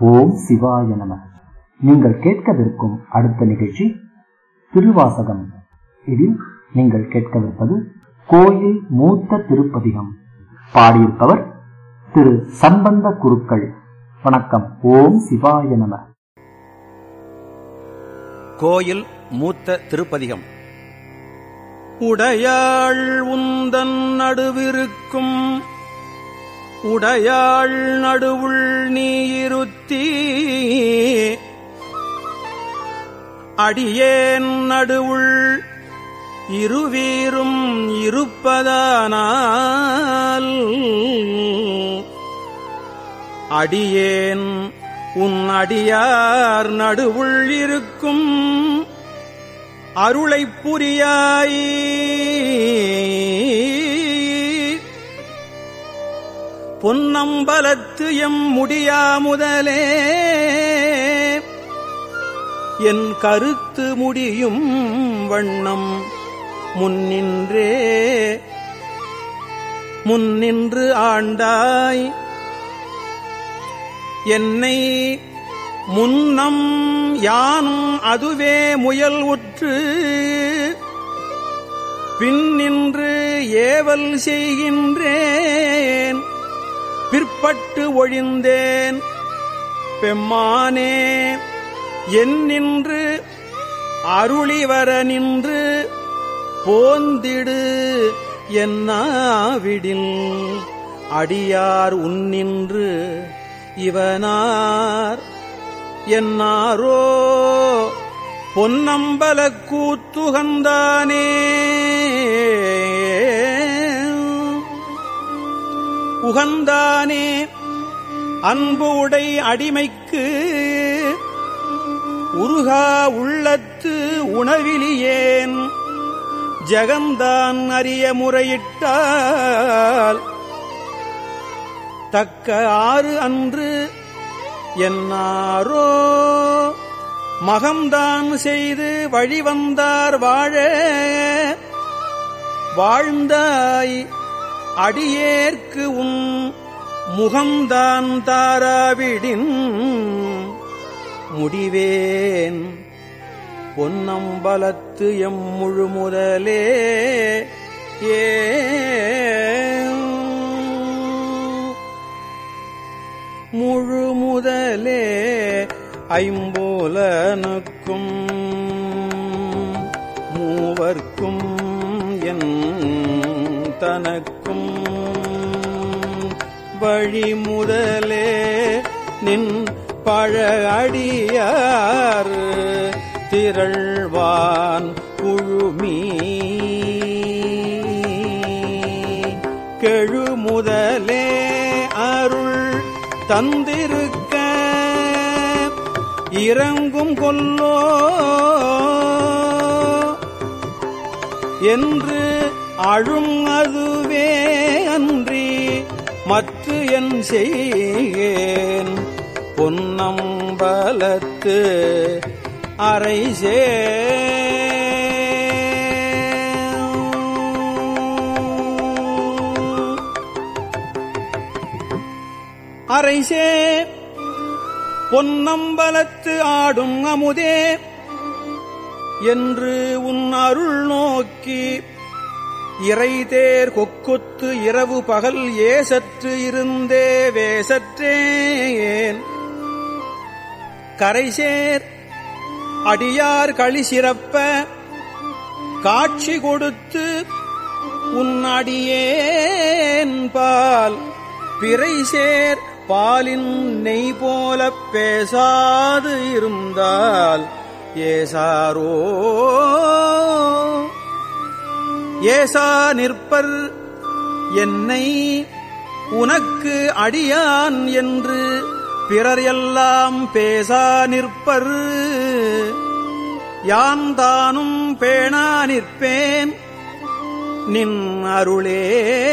ஓம் சிவாய நம நீங்கள் கேட்கவிருக்கும் அடுத்த நிகழ்ச்சி திருவாசகம் இதில் நீங்கள் கேட்கவிருப்பது கோயில் மூத்த திருப்பதிகம் பாடியிருப்பவர் திரு சம்பந்த குருக்கள் வணக்கம் ஓம் சிவாய நம கோயில் மூத்த திருப்பதிகம் உடையாள் உந்தன் நடுவிருக்கும் உடையாள் நடுவுள் நீருத்தி அடியேன் நடுவுள் இருவீரும் இருப்பதானால் அடியேன் உன் அடியார் நடுவுள் இருக்கும் அருளைப் புரியாய் பொன்னம்பலத்து எம் முடியா முதலே என் கருத்து முடியும் வண்ணம் முன்னின்றே முன்னின்று ஆண்டாய் என்னை முன்னம் யானும் அதுவே முயல் உற்று பின்னின்று ஏவல் செய்கின்றேன் பிற்பட்டு ஒழிந்தேன் பெம்மானே என்னின்று அருளிவர நின்று போந்திடு என்னாவிடில் அடியார் உன்னின்று இவனார் என்னாரோ பொன்னம்பல கூத்துகந்தானே உகந்தானே அன்பு உடை அடிமைக்கு உருகா உள்ளத்து உணவிலியேன் ஜகந்தான் அறிய முறையிட்டால் தக்க ஆறு அன்று என்னாரோ மகம்தான் செய்து வழிவந்தார் வாழ வாழ்ந்தாய் அடியேற்கு உன் முகம்தான் தாராவிடின் முடிவேன் பொன்னம்பலத்து எம் முழு முதலே ஏ முழு முதலே ஐம்புலனுக்கும் மூவர்க்கும் என் தனக்கும் வழி முதலே நின் பழ அடியார் திரள்வான் குழுமீ கெழு முதலே அருள் தந்திருக்க இறங்கும் கொல்லோ என்று அழும் அதுவே அன்றி மற்ற என் செய்கேன் பொன்னம்பலத்து அரைசே அரைசே பொன்னம்பலத்து ஆடும் அமுதே என்று உன் அருள் நோக்கி இறைதேர் கொக்குத்து இரவு பகல் ஏசற்று இருந்தே வேசற்றேன் கரைசேர் அடியார் களி சிறப்ப காட்சி கொடுத்து உன் அடியேன் பால் பிறைசேர் பாலின் நெய் போலப் பேசாது இருந்தால் ஏசாரோ ஏசா நிற்பர் என்னை உனக்கு அடியான் என்று பிறர் எல்லாம் பேசா நிற்பர் யான் தானும் பேணா நிற்பேன் நின் அருளே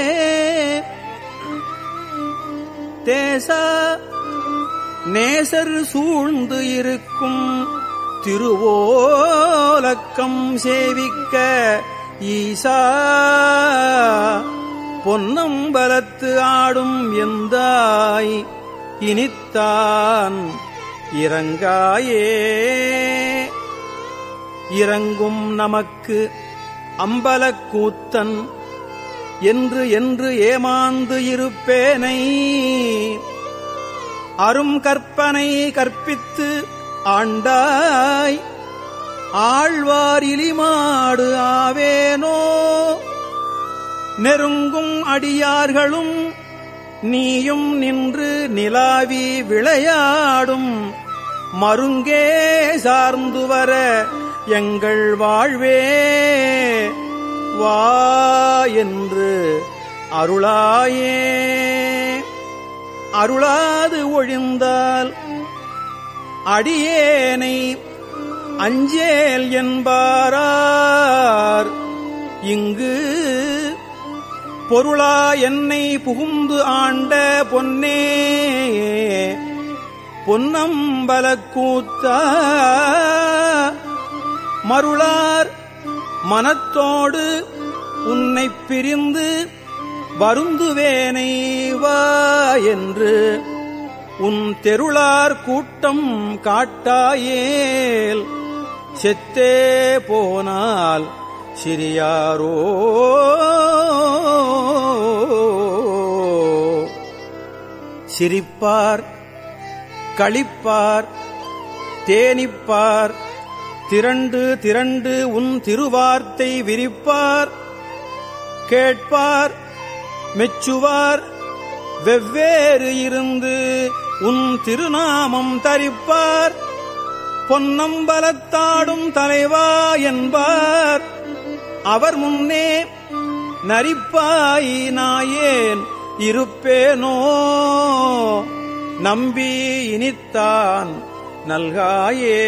தேசா நேசர் சூழ்ந்து இருக்கும் திருவோலக்கம் சேவிக்க ஈசா பொன்னம்பலத்து ஆடும் எந்தாய் இனித்தான் இறங்காயே இறங்கும் நமக்கு அம்பலக்கூத்தன் என்று என்று ஏமாந்து இருப்பேனை அரும் கற்பனை கற்பித்து ஆண்டாய் ஆழ்வாரிலிமாடு ஆவேனோ நெருங்கும் அடியார்களும் நீயும் நின்று நிலாவி விளையாடும் மருங்கே சார்ந்து வர எங்கள் வாழ்வே வா என்று அருளாயே அருளாது ஒழிந்தால் அடியேனை அஞ்சேல் என்பாரார் இங்கு பொருளா என்னை புகுந்து ஆண்ட பொன்னே பொன்னம்பலக்கூத்தா மருளார் மனத்தோடு உன்னைப் பிரிந்து வருந்துவேனை வா என்று உன் தெருளார் கூட்டம் காட்டாயேல் செத்தே போனால் சிறியாரோ சிரிப்பார் களிப்பார் தேனிப்பார் திரண்டு திரண்டு உன் திருவார்த்தை விரிப்பார் கேட்பார் மெச்சுவார் வெவ்வேறு இருந்து உன் திருநாமம் தரிப்பார் பொன்னம்பலத்தாடும் தலைவா என்பார் அவர் முன்னே நரிப்பாய் நாயேன் இருப்பேனோ நம்பி இனித்தான் நல்காயே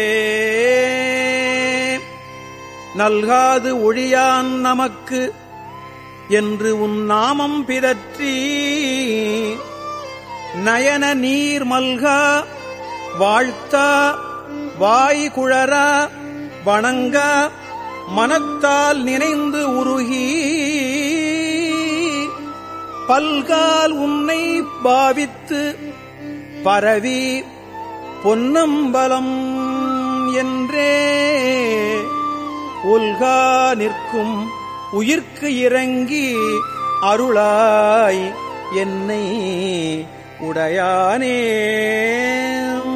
நல்காது ஒழியான் நமக்கு என்று உன் நாமம் பிதற்றி நயன நீர் மல்கா வாழ்த்தா வாய் குழறா வணங்கா மனத்தால் நினைந்து உருகி பல்கால் உன்னை பாவித்து பரவி பொன்னம்பலம் என்றே உல்கா நிற்கும் உயிர்க்கு இறங்கி அருளாய் என்னை உடையானே